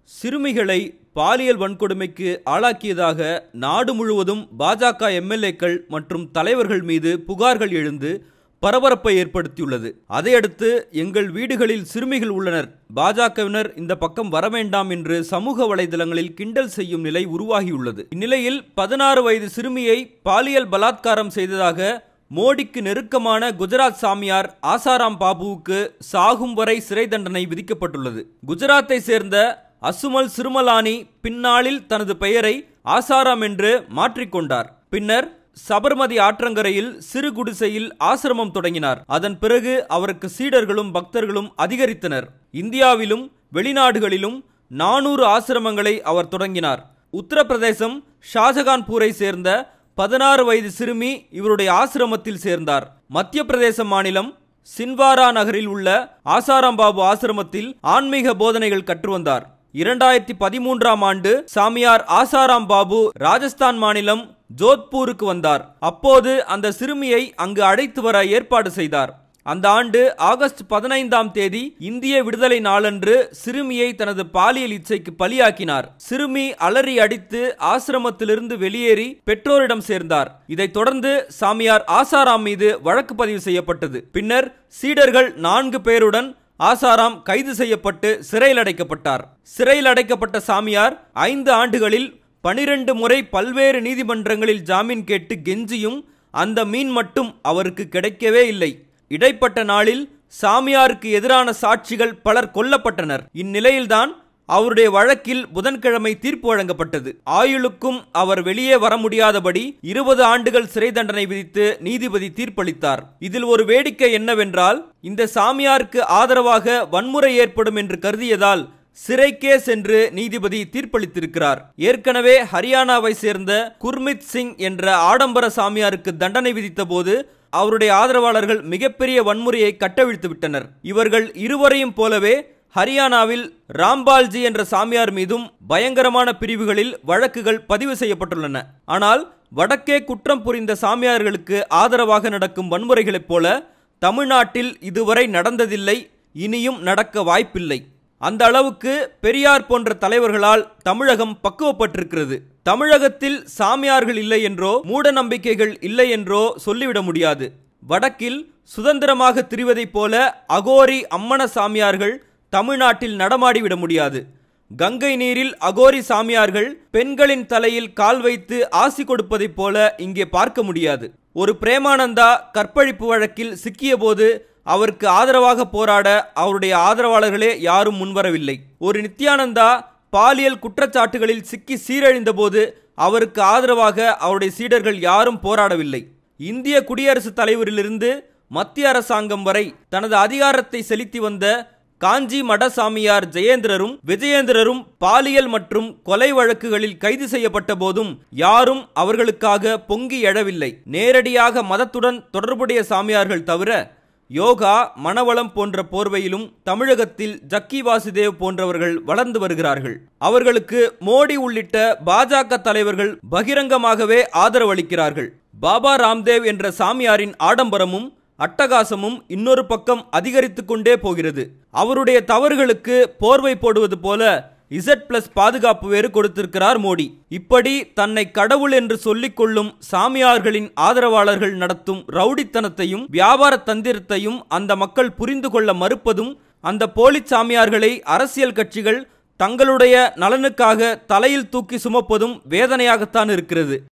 சிறுமிகளை பாலியல் வன்கொடுமைக்கு ஆளாக்கியதாக நாடு முழுவதும் பாஜக எம்எல்ஏக்கள் மற்றும் தலைவர்கள் மீது புகார்கள் எழுந்து பரபரப்பை ஏற்படுத்தியுள்ளது அதையடுத்து எங்கள் வீடுகளில் சிறுமிகள் உள்ளனர் பாஜகவினர் இந்த பக்கம் வரவேண்டாம் என்று சமூக வலைதளங்களில் கிண்டல் செய்யும் நிலை உருவாகியுள்ளது இந்நிலையில் பதினாறு வயது சிறுமியை பாலியல் பலாத்காரம் செய்ததாக மோடிக்கு நெருக்கமான குஜராத் சாமியார் ஆசாராம் பாபுவுக்கு சாகும் வரை சிறை தண்டனை விதிக்கப்பட்டுள்ளது குஜராத்தை சேர்ந்த அசுமல் சிறுமலானி பின்னாளில் தனது பெயரை ஆசாராம் என்று மாற்றிக்கொண்டார் பின்னர் சபர்மதி ஆற்றங்கரையில் சிறு குடிசையில் ஆசிரமம் தொடங்கினார் அதன் பிறகு அவருக்கு சீடர்களும் பக்தர்களும் அதிகரித்தனர் இந்தியாவிலும் வெளிநாடுகளிலும் நானூறு ஆசிரமங்களை அவர் தொடங்கினார் உத்தரப்பிரதேசம் ஷாஜகான்பூரை சேர்ந்த பதினாறு வயது சிறுமி இவருடைய ஆசிரமத்தில் சேர்ந்தார் மத்திய பிரதேச மாநிலம் சின்வாரா நகரில் உள்ள ஆசாராம் பாபு ஆசிரமத்தில் ஆன்மீக போதனைகள் கற்றுவந்தார் இரண்டாயிரத்தி பதிமூன்றாம் ஆண்டு சாமியார் ஆசாராம் பாபு ராஜஸ்தான் மாநிலம் ஜோத்பூருக்கு வந்தார் அப்போது அந்த சிறுமியை அங்கு அழைத்து வர ஏற்பாடு செய்தார் அந்த ஆண்டு ஆகஸ்ட் பதினைந்தாம் தேதி இந்திய விடுதலை நாளன்று சிறுமியை தனது பாலியல் இச்சைக்கு பலியாக்கினார் சிறுமி அலறி அடித்து ஆசிரமத்திலிருந்து வெளியேறி பெற்றோரிடம் சேர்ந்தார் இதைத் தொடர்ந்து சாமியார் ஆசாராம் மீது வழக்கு பதிவு செய்யப்பட்டது பின்னர் சீடர்கள் நான்கு பேருடன் ஆசாராம் கைது செய்யப்பட்டு சிறையில் அடைக்கப்பட்டார் சிறையில் அடைக்கப்பட்ட சாமியார் ஐந்து ஆண்டுகளில் பனிரெண்டு முறை பல்வேறு நீதிமன்றங்களில் ஜாமீன் கேட்டு கெஞ்சியும் அந்த மீன் மட்டும் அவருக்கு கிடைக்கவே இல்லை இடைப்பட்ட நாளில் சாமியாருக்கு எதிரான சாட்சிகள் பலர் கொல்லப்பட்டனர் இந்நிலையில்தான் அவருடைய வழக்கில் புதன்கிழமை தீர்ப்பு வழங்கப்பட்டது ஆயுளுக்கும் அவர் வெளியே வர முடியாதபடி இருபது ஆண்டுகள் சிறை தண்டனை விதித்து நீதிபதி தீர்ப்பளித்தார் இதில் ஒரு வேடிக்கை என்னவென்றால் இந்த சாமியாருக்கு ஆதரவாக வன்முறை ஏற்படும் என்று கருதியதால் சிறைக்கே சென்று நீதிபதி தீர்ப்பளித்திருக்கிறார் ஏற்கனவே ஹரியானாவை சேர்ந்த குர்மித் சிங் என்ற ஆடம்பர சாமியாருக்கு தண்டனை விதித்த போது அவருடைய ஆதரவாளர்கள் மிகப்பெரிய வன்முறையை கட்டவிழ்த்து விட்டனர் இவர்கள் இருவரையும் போலவே ஹரியானாவில் ராம்பால்ஜி என்ற சாமியார் மீதும் பயங்கரமான பிரிவுகளில் வழக்குகள் பதிவு செய்யப்பட்டுள்ளன ஆனால் வடக்கே குற்றம் புரிந்த சாமியார்களுக்கு ஆதரவாக நடக்கும் வன்முறைகளைப் போல தமிழ்நாட்டில் இதுவரை நடந்ததில்லை இனியும் நடக்க வாய்ப்பில்லை அந்த அளவுக்கு பெரியார் போன்ற தலைவர்களால் தமிழகம் பக்குவப்பட்டிருக்கிறது தமிழகத்தில் சாமியார்கள் இல்லை என்றோ மூட நம்பிக்கைகள் இல்லை என்றோ சொல்லிவிட முடியாது வடக்கில் சுதந்திரமாக திரிவதைப் போல அகோரி அம்மன சாமியார்கள் தமிழ்நாட்டில் நடமாடிவிட முடியாது கங்கை நீரில் அகோரி சாமியார்கள் பெண்களின் தலையில் கால் வைத்து ஆசி கொடுப்பதைப் போல இங்கே பார்க்க முடியாது ஒரு பிரேமானந்தா கற்பழிப்பு வழக்கில் சிக்கியபோது அவருக்கு ஆதரவாக போராட அவருடைய ஆதரவாளர்களே யாரும் முன்வரவில்லை ஒரு நித்யானந்தா பாலியல் குற்றச்சாட்டுகளில் சிக்கி சீரழிந்த போது அவருக்கு ஆதரவாக அவருடைய சீடர்கள் யாரும் போராடவில்லை இந்திய குடியரசுத் தலைவரிலிருந்து மத்திய அரசாங்கம் வரை தனது அதிகாரத்தை செலுத்தி வந்த காஞ்சி மடசாமியார் ஜெயேந்திரரும் விஜயேந்திரரும் பாலியல் மற்றும் கொலை வழக்குகளில் கைது செய்யப்பட்ட போதும் யாரும் அவர்களுக்காக பொங்கி எழவில்லை நேரடியாக மதத்துடன் தொடர்புடைய சாமியார்கள் தவிர யோகா மனவளம் போன்ற போர்வையிலும் தமிழகத்தில் ஜக்கி வாசுதேவ் போன்றவர்கள் வளர்ந்து வருகிறார்கள் அவர்களுக்கு மோடி உள்ளிட்ட பாஜக தலைவர்கள் பகிரங்கமாகவே ஆதரவளிக்கிறார்கள் பாபா ராம்தேவ் என்ற சாமியாரின் ஆடம்பரமும் அட்டகாசமும் இன்னொரு பக்கம் அதிகரித்து கொண்டே போகிறது அவருடைய தவறுகளுக்கு போர்வை போடுவது போல இசட் பிளஸ் பாதுகாப்பு வேறு கொடுத்திருக்கிறார் மோடி இப்படி தன்னை கடவுள் என்று சொல்லிக் கொள்ளும் சாமியார்களின் ஆதரவாளர்கள் நடத்தும் ரவுடித்தனத்தையும் வியாபார தந்திரத்தையும் அந்த மக்கள் புரிந்து கொள்ள மறுப்பதும் அந்த போலி சாமியார்களை அரசியல் கட்சிகள் தங்களுடைய நலனுக்காக தலையில் தூக்கி சுமப்பதும் வேதனையாகத்தான் இருக்கிறது